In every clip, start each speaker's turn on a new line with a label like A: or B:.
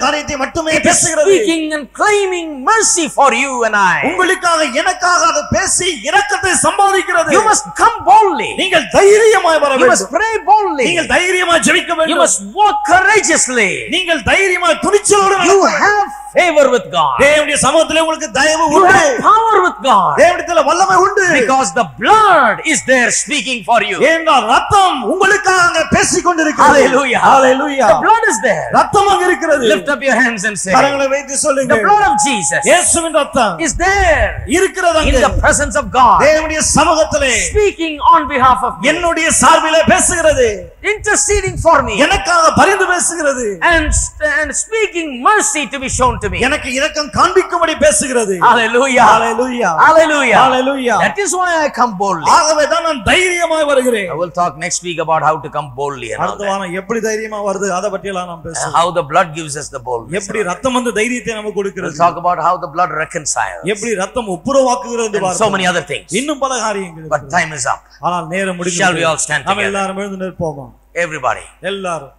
A: காரியத்தை மட்டுமே
B: It is
A: பேசுகிறது
B: speaking and claiming mercy for you and I.
A: உங்களுக்காக எனக்காக அது பேசி இரக்கத்தை சம்பாதிக்கிறது
B: You must come boldly.
A: நீங்கள் தைரியமாய் வர
B: You must
A: வேண்டும்
B: pray boldly.
A: நீங்கள் தைரியமாய் ஜெபிக்க
B: You
A: வேண்டும்
B: must walk courageously.
A: நீங்கள் தைரியமாய் துணிச்சலோடு
B: You
A: நடக்க வேண்டும்.
B: have favor with God.
A: தேவனுடைய சமூகத்திலே உங்களுக்கு தயவு
B: You
A: உண்டு
B: have power with God.
A: தேவனிடத்தில் வல்லமை உண்டு
B: Because the blood is there speaking for you.
A: ஏனென்றால் ரத்தம் உங்களுக்காக அங்க பேசிக் கொண்டிருக்கிறது
B: Hallelujah.
A: Hallelujah.
B: The blood is there.
A: ரத்தம் அங்க இருக்கிறது
B: Lift up your hands and say,
A: கரங்களை வைத்து சொல்லுங்க
B: The blood of Jesus
A: இயேசுவின் ரத்தம்
B: is there
A: இருக்கிறது
B: in
A: அங்க
B: the presence of God,
A: தேவனுடைய சமூகத்திலே
B: speaking on behalf of me,
A: என்னுடைய சார்பிலே பேசுகிறது
B: interceding for me,
A: எனக்காக பரிந்து பேசுகிறது
B: and, and speaking mercy to be shown to me.
A: எனக்கு இரக்கம் காண்பிக்கும்படி பேசுகிறது
B: Hallelujah.
A: Hallelujah.
B: Hallelujah.
A: Hallelujah.
B: That is why I come boldly.
A: ஆகவே தான் நான் தைரியமாய் வருகிறேன்
B: I will talk next week about how to come boldly and all
A: அடுத்த
B: that.
A: வாரம் எப்படி தைரியமா வருது அதை பற்றி எல்லாம் நாம் பேசுவோம்
B: How the blood gives us the boldness.
A: எப்படி ரத்தம் வந்து தைரியத்தை நமக்கு
B: We'll
A: கொடுக்கிறது
B: talk about how the blood reconciles.
A: எப்படி ரத்தம் ஒப்புரவாக்குகிறது என்று
B: And so
A: பார்ப்போம்.
B: many other things.
A: இன்னும் பல காரியங்கள்
B: But
A: இருக்கிறது.
B: time is up.
A: ஆனால் நேரம் முடிந்து
B: Shall we all stand
A: நாம்
B: together?
A: எல்லாரும் எழுந்து நிற்போமா
B: Everybody,
A: எல்லாரும்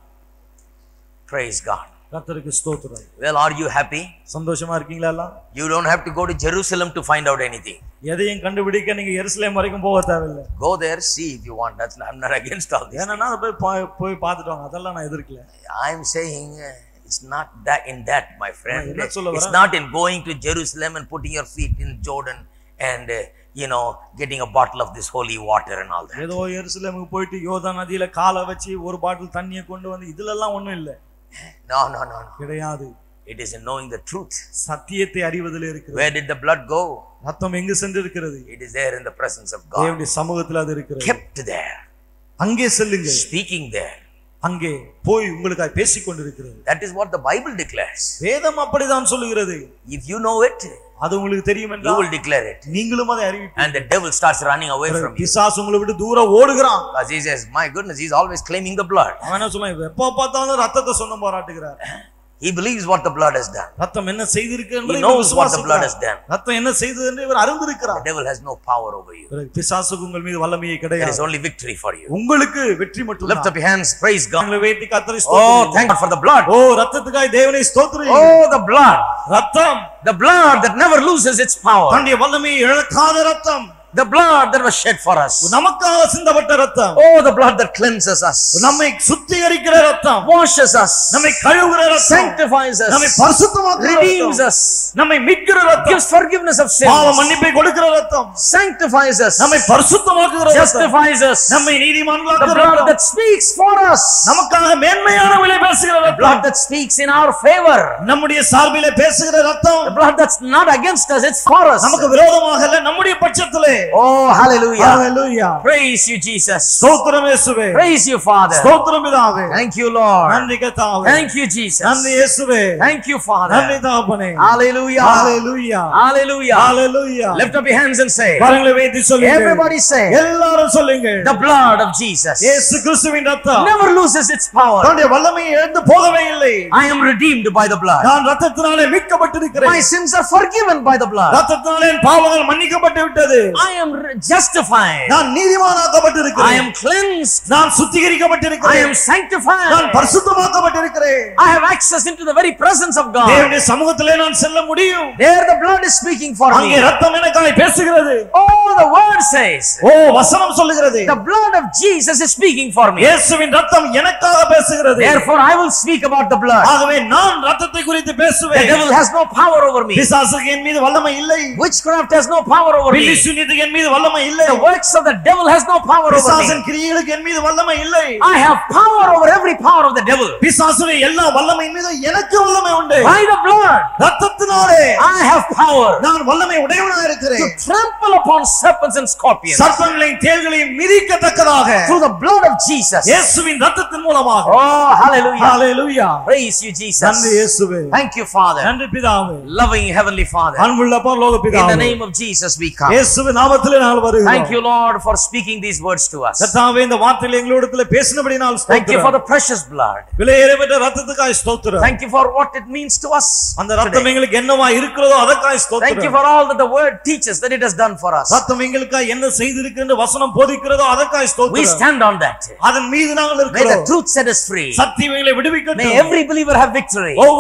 B: praise God.
A: கர்த்தருக்கு ஸ்தோத்திரம்
B: Well, are you happy?
A: சந்தோஷமா இருக்கீங்களா எல்லாம்
B: You don't have to go to Jerusalem to find out anything.
A: எதையும் கண்டுபிடிக்க நீங்க எருசலேம் வரைக்கும் போக தேவையில்லை
B: Go there, see if you want. That's I'm not against all this.
A: ஏன்னா அதை போய் பா- போய் பார்த்துட்டு வாங்க அதெல்லாம் நான் எதிர்க்கல
B: I'm saying uh, it's not that in that, my friend.
A: என்ன சொல்ல
B: It's
A: வரேன்?
B: not in going to Jerusalem and putting your feet in Jordan and uh, you know getting a bottle of this holy water and all that.
A: ஏதோ எருசலேமுக்கு போயிட்டு யோதா நதியில காலை வச்சு ஒரு பாட்டில் தண்ணியை கொண்டு வந்து இதுல எல்லாம் ஒண்ணும் இல்ல
B: No, no, no, no.
A: கிடையாது
B: It is in knowing the truth.
A: சத்தியத்தை அறிவதில் இருக்குது
B: Where did the blood go?
A: ரத்தம் எங்கு சென்றிருக்கிறது
B: It is there in the presence of God.
A: தேவனுடைய சமூகத்தில் அது இருக்கிறது
B: Kept there,
A: அங்கே செல்லுங்க
B: speaking there.
A: அங்கே போய் உங்களுக்காக பேசிக் கொண்டிருக்கிறது
B: That is what the Bible declares.
A: வேதம் அப்படிதான் சொல்லுகிறது
B: If you know it,
A: அது உங்களுக்கு தெரியும்
B: you
A: என்றால்
B: will declare it.
A: நீங்களும் அதை அறிவிப்பீங்க
B: And the devil starts running away from you.
A: பிசாசு உங்களை விட்டு தூரம் ஓடுகிறான்
B: Because he says, My goodness, he's always claiming the blood.
A: அவன் என்ன சொல்லுவான் எப்ப பார்த்தாலும் ரத்தத்தை சொந்தம் பாராட்டுகிறார்
B: He believes what the blood has done.
A: ரத்தம் என்ன செய்திருக்கு
B: He
A: என்பதை இவர்
B: knows what the blood has
A: விசுவாசிக்கிறார்.
B: done.
A: ரத்தம் என்ன செய்தது என்று இவர்
B: The
A: அறிந்திருக்கிறார்
B: devil has no power over you.
A: பிறகு பிசாசுக்கு உங்கள் மீது வல்லமையே
B: There
A: கிடையாது
B: is only victory for you.
A: உங்களுக்கு வெற்றி மட்டும்
B: Lift up your hands, praise God.
A: உங்களை வேண்டி கத்தரை
B: Oh,
A: ஸ்தோத்திரியுங்கள்.
B: thank God for the blood.
A: ஓ ரத்தத்துக்காய் தேவனை ஸ்தோத்திரம்
B: Oh, the blood.
A: ரத்தம்
B: The blood that never loses its power.
A: தன்னுடைய வல்லமையை இழக்காத ரத்தம்
B: The blood that was shed for us.
A: நமக்காக சிந்தப்பட்ட ரத்தம்
B: Oh, the blood that cleanses us,
A: நம்மை சுத்திகரிக்கிற ரத்தம்
B: washes us,
A: நம்மை கழுவுகிற ரத்தம்
B: sanctifies
A: நம்மை
B: us,
A: பரிசுத்தமாக்குற
B: redeems
A: ரத்தம்
B: us,
A: நம்மை மீட்கிற ரத்தம்
B: gives forgiveness of
A: பாவ
B: sins,
A: மன்னிப்பை கொடுக்கிற ரத்தம்
B: sanctifies us,
A: நம்மை பரிசுத்தமாக்குகிற ரத்தம்
B: justifies us.
A: நம்மை
B: The
A: நீதிமான்களாக்குற
B: blood
A: ரத்தம்
B: that speaks for us,
A: நமக்காக மேன்மையான விலை பேசுகிற
B: the
A: ரத்தம்
B: blood that speaks in our favor,
A: நம்முடைய சார்பிலே பேசுகிற ரத்தம்
B: the blood that's not against us, it's for us.
A: நமக்கு விரோதமாக இல்ல நம்முடைய பட்சத்திலே
B: Oh, hallelujah.
A: Hallelujah
B: Praise you, Jesus.
A: ஸ்தோத்திரம் இயேசுவே
B: Praise you, Father.
A: ஸ்தோத்திரம் பிதாவே
B: Thank you, Lord.
A: நன்றி கர்த்தாவே
B: Thank you, Jesus.
A: நன்றி இயேசுவே
B: Thank you,
A: நன்றி
B: Father.
A: தகப்பனே
B: Hallelujah.
A: Hallelujah
B: Hallelujah.
A: Hallelujah
B: Lift up your hands and say,
A: கரங்களை வைத்து சொல்லுங்க
B: Everybody say,
A: எல்லாரும் சொல்லுங்க
B: the blood of Jesus
A: இயேசு கிறிஸ்துவின் ரத்தம்
B: never loses its power.
A: தன்னுடைய வல்லமையை இழந்து போகவே இல்லை
B: I am redeemed by the blood.
A: நான் ரத்தத்தினாலே மீட்கப்பட்டிருக்கிறேன்
B: My sins are forgiven by the blood.
A: ரத்தத்தினாலே என் பாவங்கள் மன்னிக்கப்பட்டு விட்டது
B: I am re- justified.
A: நான்
B: I
A: நீதிமானாக்கப்பட்டிருக்கிறேன்
B: am cleansed.
A: நான்
B: I
A: சுத்திகரிக்கப்பட்டிருக்கிறேன்
B: am sanctified.
A: நான் பரிசுத்தமாக்கப்பட்டிருக்கிறேன்
B: I have access into the very presence of God.
A: தேவனுடைய சமூகத்திலே நான் செல்ல முடியும்
B: There the blood is speaking for
A: அங்கே
B: me.
A: ரத்தம் எனக்காய் பேசுகிறது
B: Oh, the word says,
A: ஓ வசனம் சொல்லுகிறது
B: the blood of Jesus is speaking for me.
A: இயேசுவின் ரத்தம் எனக்காக பேசுகிறது
B: Therefore, I will speak about the blood.
A: ஆகவே நான் ரத்தத்தை குறித்து
B: The
A: பேசுவேன்
B: devil has no power over me.
A: பிசாசுக்கு என் மீது வல்லமை இல்லை
B: Witchcraft has no power over
A: Billy
B: me.
A: சூனியத்துக்கு என் மீது வல்லமை இல்லை
B: The works of the devil has no power over
A: பிசாசின்
B: me.
A: கிரியைகளுக்கு என் மீது வல்லமை இல்லை
B: I have power over every power of the devil.
A: பிசாசுடைய எல்லா வல்லமையின் மீது எனக்கு வல்லமை உண்டு
B: By the blood,
A: ரத்தத்தினாலே
B: I have power
A: நான் வல்லமை உடையவனாக இருக்கிறேன்
B: to trample upon serpents and scorpions
A: சர்ப்பங்களையும் தேள்களையும் மிதிக்கத்தக்கதாக
B: through the blood of Jesus.
A: இயேசுவின் ரத்தத்தின் மூலமாக
B: Oh, hallelujah.
A: Hallelujah
B: Praise you,
A: நன்றி
B: Jesus.
A: இயேசுவே
B: Thank you, Father.
A: நன்றி பிதாவே
B: Loving Heavenly Father.
A: அன்புள்ள பரலோக
B: In the
A: பிதாவே
B: name of Jesus, we come.
A: இயேசுவின் நாமத்திலே நாங்கள் வருகிறோம்
B: Thank you, Lord, for speaking these words to us.
A: கர்த்தாவே இந்த வார்த்தையில எங்களோடத்துல பேசினபடி நான்
B: Thank you for
A: ஸ்தோத்திரம்
B: the precious blood.
A: விலையேறப்பட்ட ரத்தத்துக்காய் ஸ்தோத்திரம்
B: Thank you for what it means to us.
A: அந்த ரத்தம் எங்களுக்கு என்னவா இருக்கிறதோ அதற்காய்
B: Thank you
A: ஸ்தோத்திரம்
B: for all that the word teaches that it has done for us.
A: ரத்தம் எங்களுக்காய் என்ன செய்திருக்கு என்று வசனம் போதிக்கிறதோ அதற்காய்
B: We
A: ஸ்தோத்திரம்
B: stand on that.
A: அதன் மீது நாங்கள்
B: May the
A: இருக்கிறோம்
B: truth set us free.
A: சத்தியம் எங்களை
B: May
A: விடுவிக்கட்டும்
B: every believer have victory.
A: ஒவ்வொரு